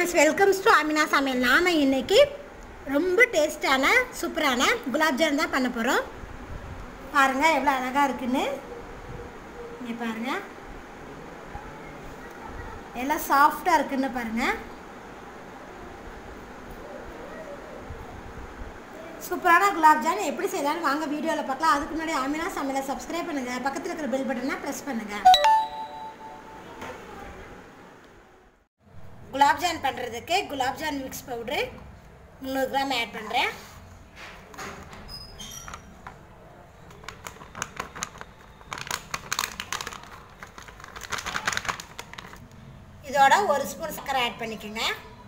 friends welcomes to Amina சமையல் நாம் இன்னைக்கு ரொம்ப டேஸ்டான சூப்பரான குலாப் ஜாமுன் தான் பண்ண போகிறோம் பாருங்கள் எவ்வளோ அழகாக இருக்குன்னு இங்கே பாருங்கள் எல்லாம் சாஃப்டாக இருக்குன்னு பாருங்கள் சூப்பரான குலாப் ஜாமுன் எப்படி செய்யலாம்னு வாங்க வீடியோவில் பார்க்கலாம் அதுக்கு முன்னாடி அமினா சமையலை சப்ஸ்கிரைப் பண்ணுங்கள் பக்கத்தில் இருக்கிற பெல் பட்டனை ப்ரெஸ் பண்ணுங்கள் குலாப் ஜான் பண்ணுறதுக்கு குலாப் ஜான் மிக்ஸ் பவுட்ரு முந்நூறு கிராம் ஆட் பண்ணுறேன் இதோட ஒரு ஸ்பூன் சர்க்கரை ஆட் பண்ணிக்கோங்க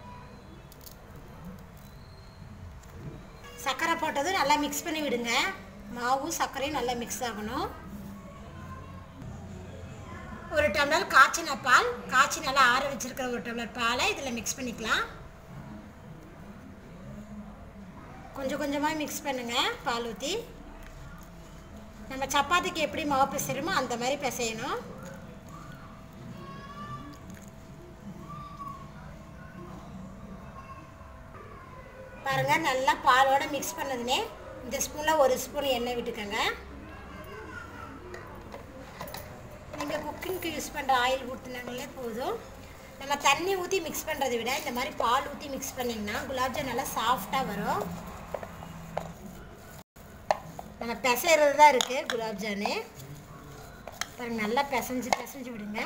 சர்க்கரை போட்டது நல்லா மிக்ஸ் பண்ணி விடுங்க மாவும் சர்க்கரையும் நல்லா மிக்ஸ் ஆகணும் ஒரு டம்ளர் காய்ச்சின பால் காய்ச்சி நல்லா ஆற வச்சிருக்கிற ஒரு டம்ளர் பாலை இதில் மிக்ஸ் பண்ணிக்கலாம் கொஞ்சம் கொஞ்சமாக மிக்ஸ் பண்ணுங்கள் பால் ஊற்றி நம்ம சப்பாத்திக்கு எப்படி மாவு பிசைறோமோ அந்த மாதிரி பிசையணும் பாருங்கள் நல்லா பாலோட மிக்ஸ் பண்ணதுமே இந்த ஸ்பூனில் ஒரு ஸ்பூன் எண்ணெய் விட்டுக்கோங்க நீங்கள் குக்கிங்க்கு யூஸ் பண்ணுற ஆயில் ஊற்றினாங்களே போதும் நம்ம தண்ணி ஊற்றி மிக்ஸ் பண்ணுறதை விட இந்த மாதிரி பால் ஊற்றி மிக்ஸ் பண்ணிங்கன்னா குலாப்ஜாம் நல்லா சாஃப்டாக வரும் நம்ம பிசைறது தான் இருக்குது குலாப்ஜானு பாருங்க நல்லா பிசைஞ்சு பிசைஞ்சு விடுங்க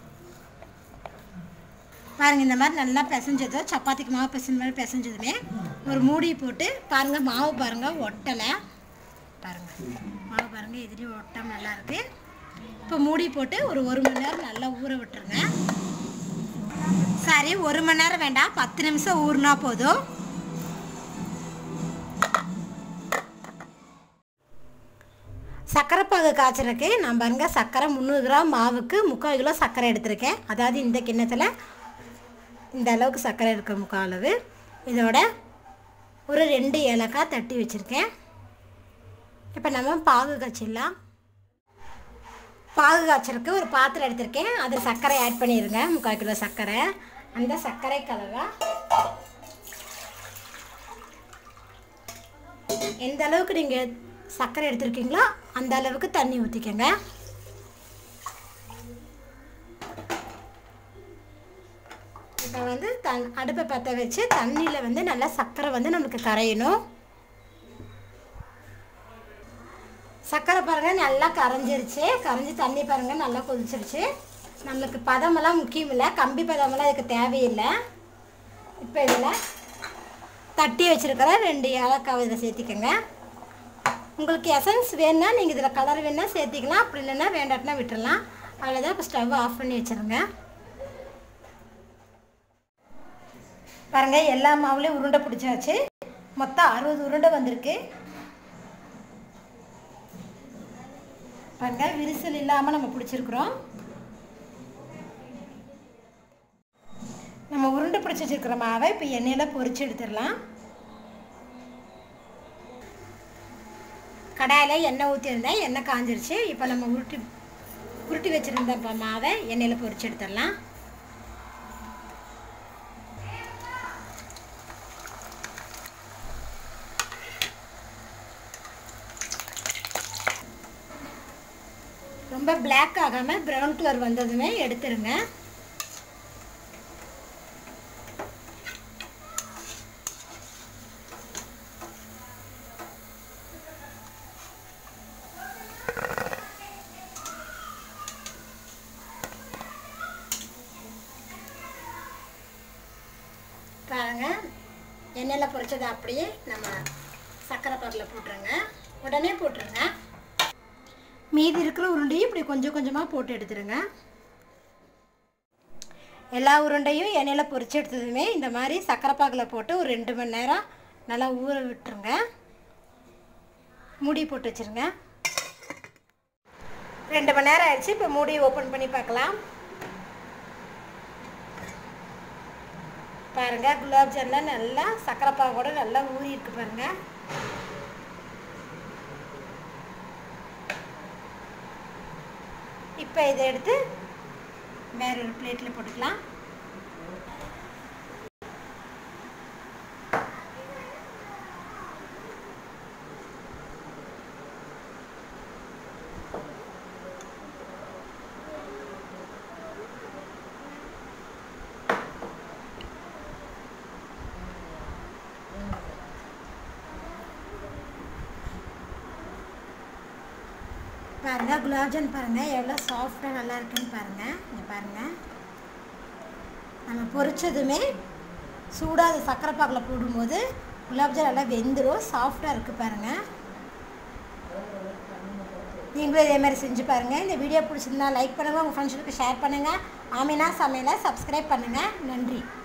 பாருங்கள் இந்த மாதிரி நல்லா பிசைஞ்சதோ சப்பாத்திக்கு மாவு பிசைஞ்ச மாதிரி பிசைஞ்சதுமே ஒரு மூடி போட்டு பாருங்கள் மாவு பாருங்கள் ஒட்டலை பாருங்கள் மாவு பாருங்கள் எதிரியும் ஒட்டம் நல்லா இருக்குது இப்போ மூடி போட்டு ஒரு ஒரு மணி நேரம் நல்லா ஊற விட்டுருங்க சரி ஒரு மணி நேரம் வேண்டாம் பத்து நிமிஷம் ஊறினா போதும் சர்க்கரை பாகு காய்ச்சறதுக்கு நான் பாருங்க சர்க்கரை முந்நூறு கிராம் மாவுக்கு முக்கால் கிலோ சர்க்கரை எடுத்திருக்கேன் அதாவது இந்த கிண்ணத்தில் இந்த அளவுக்கு சர்க்கரை இருக்கிற முக்கால் அளவு இதோட ஒரு ரெண்டு ஏலக்காய் தட்டி வச்சுருக்கேன் இப்போ நம்ம பாகு காய்ச்சிடலாம் பாகு காய்ச்சலுக்கு ஒரு பாத்திரம் எடுத்திருக்கேன் அது சர்க்கரை ஆட் பண்ணிடுங்க முக்கால் கிலோ சர்க்கரை அந்த சர்க்கரை கலவை எந்த அளவுக்கு நீங்கள் சர்க்கரை எடுத்திருக்கீங்களோ அந்த அளவுக்கு தண்ணி ஊற்றிக்கோங்க இப்போ வந்து தன் அடுப்பை பற்ற வச்சு தண்ணியில் வந்து நல்லா சர்க்கரை வந்து நம்மளுக்கு கரையணும் சர்க்கரை பாருங்கள் நல்லா கரைஞ்சிருச்சு கரைஞ்சி தண்ணி பாருங்கள் நல்லா கொதிச்சிருச்சு நம்மளுக்கு பதமெல்லாம் முக்கியம் இல்லை கம்பி பதமெல்லாம் இதுக்கு தேவையில்லை இப்போ இதில் தட்டி வச்சுருக்கிற ரெண்டு ஏலக்காய் இதில் சேர்த்திக்கோங்க உங்களுக்கு எசன்ஸ் வேணுன்னா நீங்கள் இதில் கலர் வேணுன்னா சேர்த்திக்கலாம் அப்படி இல்லைன்னா வேண்டாட்டினா விட்டுடலாம் அவ்வளோதான் இப்போ ஸ்டவ் ஆஃப் பண்ணி வச்சுருங்க பாருங்கள் எல்லா மாவுலேயும் உருண்டை பிடிச்சாச்சு மொத்தம் அறுபது உருண்டை வந்திருக்கு பாருங்க விரிசல் இல்லாமல் நம்ம பிடிச்சிருக்கிறோம் நம்ம உருண்டை பிடிச்சி வச்சுருக்கிற மாவை இப்போ எண்ணெயில் பொரிச்சு எடுத்துடலாம் கடாயில் எண்ணெய் ஊற்றிருந்தேன் எண்ணெய் காஞ்சிருச்சு இப்போ நம்ம உருட்டி உருட்டி வச்சுருந்த மாவை எண்ணெயில் பொரிச்சு எடுத்துடலாம் ரொம்ப பிளாக் ஆகாமல் ப்ரௌன் கலர் வந்ததுமே எடுத்துருங்க பாருங்க எண்ணெயில் பொரிச்சதை அப்படியே நம்ம சர்க்கரை பாக்கில் போட்டுருங்க உடனே போட்டுருங்க மீதி இருக்கிற உருண்டையும் இப்படி கொஞ்சம் கொஞ்சமாக போட்டு எடுத்துருங்க எல்லா உருண்டையும் எண்ணெயில் பொரிச்சு எடுத்ததுமே இந்த மாதிரி சர்க்கரை பாகில் போட்டு ஒரு ரெண்டு மணி நேரம் நல்லா ஊற விட்டுருங்க மூடி போட்டு வச்சுருங்க ரெண்டு மணி நேரம் ஆயிடுச்சு இப்போ மூடி ஓப்பன் பண்ணி பார்க்கலாம் பாருங்கள் குலாப் ஜாமுன்லாம் நல்லா சர்க்கரை பாகோட நல்லா ஊறி இருக்கு பாருங்கள் இப்போ இதை எடுத்து வேற ஒரு பிளேட்டில் போட்டுக்கலாம் பாருங்கள் குலாப்ஜான் பாருங்கள் எவ்வளோ சாஃப்டாக நல்லா இருக்குன்னு பாருங்கள் இங்கே பாருங்கள் நம்ம பொரிச்சதுமே சூடாக அது சக்கரை பாகில் போடும்போது குலாப்ஜான் நல்லா வெந்துடும் சாஃப்டாக இருக்குது பாருங்கள் நீங்களும் இதே மாதிரி செஞ்சு பாருங்கள் இந்த வீடியோ பிடிச்சிருந்தா லைக் பண்ணுங்கள் உங்கள் ஃப்ரெண்ட்ஸுக்கு ஷேர் பண்ணுங்கள் ஆமினா சமையலை சப்ஸ்கிரைப் பண்ணுங்கள் நன்றி